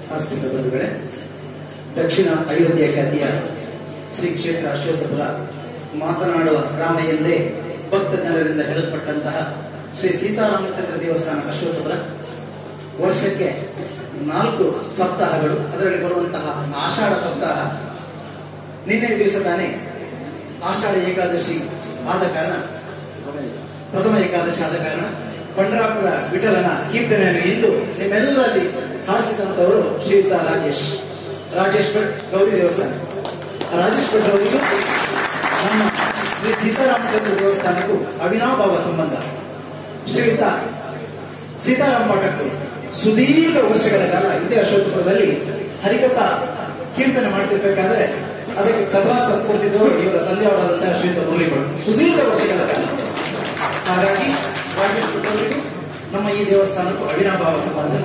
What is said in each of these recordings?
ಆಸ್ತಿಕ ಬಂಧುಗಳೇ ದಕ್ಷಿಣ ಅಯೋಧ್ಯ ಖ್ಯಾತಿಯ ಶ್ರೀ ಕ್ಷೇತ್ರ ಅಶೋಕಪುರ ಮಾತನಾಡುವ ಗ್ರಾಮ ಎಂದೇ ಭಕ್ತ ಜನರಿಂದ ಹೇಳಲ್ಪಟ್ಟಂತಹ ಶ್ರೀ ಸೀತಾರಾಮಚಂದ್ರ ದೇವಸ್ಥಾನ ಅಶೋಕಪುರ ವರ್ಷಕ್ಕೆ ನಾಲ್ಕು ಸಪ್ತಾಹಗಳು ಅದರಲ್ಲಿ ಬರುವಂತಹ ಆಷಾಢ ಸಪ್ತಾಹ ನಿನ್ನೆ ದಿವಸ ತಾನೇ ಆಷಾಢ ಏಕಾದಶಿ ಆದ ಕಾರಣ ಪ್ರಥಮ ಏಕಾದಶಿ ಆದ ಕಾರಣ ಪಂಡ್ರಾಪುರ ವಿಠಲನ ಕೀರ್ತನೆಯನ್ನು ಇಂದು ನಿಮ್ಮೆಲ್ಲರಲ್ಲಿ ಹಾರಿಸಿದಂತವರು ಶ್ರೀಯುತ ರಾಜೇಶ್ ರಾಜೇಶ್ ಭಟ್ ಗೌರಿ ದೇವಸ್ಥಾನ ರಾಜೇಶ್ ಭಟ್ ಅವರಿಗೂ ನಮ್ಮ ಶ್ರೀ ಸೀತಾರಾಮಚಂದ್ರ ದೇವಸ್ಥಾನಕ್ಕೂ ಅವಿನಾಭಾವ ಸಂಬಂಧ ಶ್ರೀಯುತ ಸೀತಾರಾಮ ಪಾಠಕ್ಕೂ ಸುದೀರ್ಘ ವರ್ಷಗಳ ಕಾಲ ಇದೇ ಅಶೋಕಪುರದಲ್ಲಿ ಹರಿಕಥಾ ಕೀರ್ತನೆ ಮಾಡ್ತಿರ್ಬೇಕಾದ್ರೆ ಅದಕ್ಕೆ ತಬಲಾ ಸತ್ಕೊಡ್ತಿದ್ದವರು ಇವರ ತಂದೆಯವರಾದಂತಹ ಶ್ರೀಯುತ ಮುರಳಿಗಳು ಸುದೀರ್ಘ ವರ್ಷಗಳ ಕಾಲ ಹಾಗಾಗಿ ರಾಜೇಶ್ ಭಟ್ ಅವರಿಗೂ ನಮ್ಮ ಈ ದೇವಸ್ಥಾನಕ್ಕೂ ಅವಿನಾಭಾವ ಸಂಬಂಧ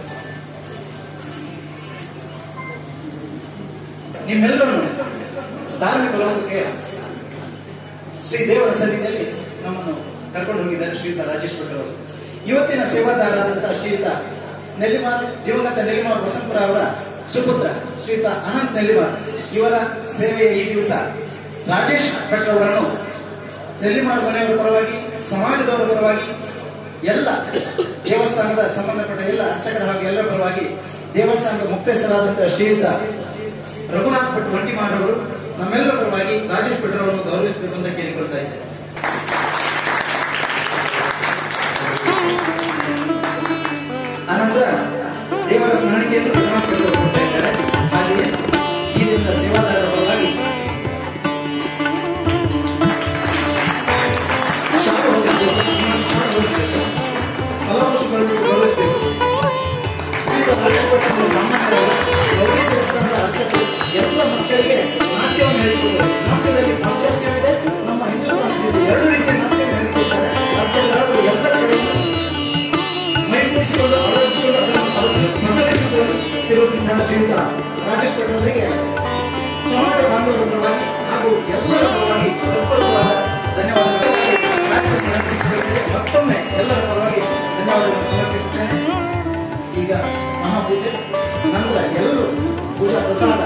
ನಿಮ್ಮೆಲ್ಲರನ್ನು ಧಾರ್ಮಿಕ ಲೋಕಕ್ಕೆ ಶ್ರೀ ದೇವರ ಸನ್ನಿಧಿಯಲ್ಲಿ ನಮ್ಮನ್ನು ಕರ್ಕೊಂಡು ಹೋಗಿದ್ದಾರೆ ಶ್ರೀಯುತ ರಾಜೇಶ್ ಭಟ್ ಅವರು ಇವತ್ತಿನ ಸೇವಾದಾರರಾದಂತಹ ಶ್ರೀಯುತ ನೆಲ್ಲಿಮಾರ್ ದಿವಂಗತ ನೆಲ್ಲಿಮಾರ್ ವಸಂತಪುರ ಅವರ ಸುಪುತ್ರ ಶ್ರೀಯುತ ಅನಂತ್ ನೆಲ್ಲಿಮಾರ್ ಇವರ ಸೇವೆಯ ಈ ದಿವಸ ರಾಜೇಶ್ ಭಟ್ ಅವರನ್ನು ನೆಲ್ಲಿಮಾರ್ ಮನೆಯವರ ಪರವಾಗಿ ಸಮಾಜದವರ ಪರವಾಗಿ ಎಲ್ಲ ದೇವಸ್ಥಾನದ ಸಂಬಂಧಪಟ್ಟ ಎಲ್ಲ ಅರ್ಚಕರ ಹಾಗೂ ಎಲ್ಲರ ಪರವಾಗಿ ದೇವಸ್ಥಾನದ ಮುಖ್ಯಸ್ಥರಾದಂತಹ ಶ್ರೀಯುತ ರಘುನಾಥ್ ಭಟ್ ಮಂಟಿಮಾರ್ ಅವರು ನಮ್ಮೆಲ್ಲರ ಪರವಾಗಿ ರಾಜೇಶ್ ಭಟ್ ಅವರನ್ನು ಗೌರವಿಸಬೇಕು ಅಂತ ಕೇಳಿಕೊಳ್ತಾ ಇದ್ದೇನೆ ಅನಂತರ ದೇವರ ಸ್ಮರಣೆಯನ್ನು ರಘುನಾಥ್ ಭಟ್ ಅವರು ಕೊಡ್ತಾ ಇದ್ದಾರೆ ಹಾಗೆಯೇ ಈ ದಿನದ ಸೇವಾದಾರರ ಪರವಾಗಿ ಶಾಲೆ ಹೋಗಿಸಬೇಕು ಹೋಗಿಸಬೇಕು ಫಲಪುಷ್ಪಗಳನ್ನು ಗೌರವಿಸಬೇಕು ಶ್ರೀಯುತ ರಾಜೇಶ್ ಭಟ್ ಅವರು ಸಾಮಾನ್ಯವಾಗಿ ಗೌರಿ ದೇವಸ್ಥಾನದ ಅರ್ಚಕರು ಎಲ್ಲ ಮಕ್ಕಳಿಗೆ ನಾಟ್ಯವನ್ನು ಹೇಳಿಕೊಡುವರು ನಾಟ್ಯದಲ್ಲಿ ಪಾಶ್ಚಾತ್ಯವಿದೆ ನಮ್ಮ ಹಿಂದೂಸ್ತಾನದಲ್ಲಿ ಎರಡು ರೀತಿಯ ನಾಟ್ಯವನ್ನು ಹೇಳಿಕೊಡ್ತಾರೆ ಅರ್ಚಕರು ಎಲ್ಲ ಕಡೆ ಮೈಗೂಡಿಸಿಕೊಂಡು ಅಳವಡಿಸಿಕೊಂಡು ಅದನ್ನು ಮಸಳಿಸಿಕೊಂಡು ತಿರುಗುತ್ತಿದ್ದ ಶ್ರೀಯುತ ರಾಜೇಶ್ ಭಟ್ ಅವರಿಗೆ ಸಮಾಜ ಬಾಂಧವರ ಪರವಾಗಿ ಹಾಗೂ ಎಲ್ಲರ ಪರವಾಗಿ ಹೃತ್ಪೂರ್ವಕವಾದ ಧನ್ಯವಾದಗಳು ಕಾರ್ಯಕ್ರಮ ನಡೆಸಿದ್ದಕ್ಕೆ ಮತ್ತೊಮ್ಮೆ ಎಲ್ಲರ ಪರವಾಗಿ ಧನ್ಯವಾದಗಳನ್ನು ಸಮರ್ಪಿಸುತ್ತೇನೆ ಈಗ ಮಹಾಪೂಜೆ ನಂತರ ಎಲ್ಲರೂ ಪೂಜಾ ಪ್ರಸಾದ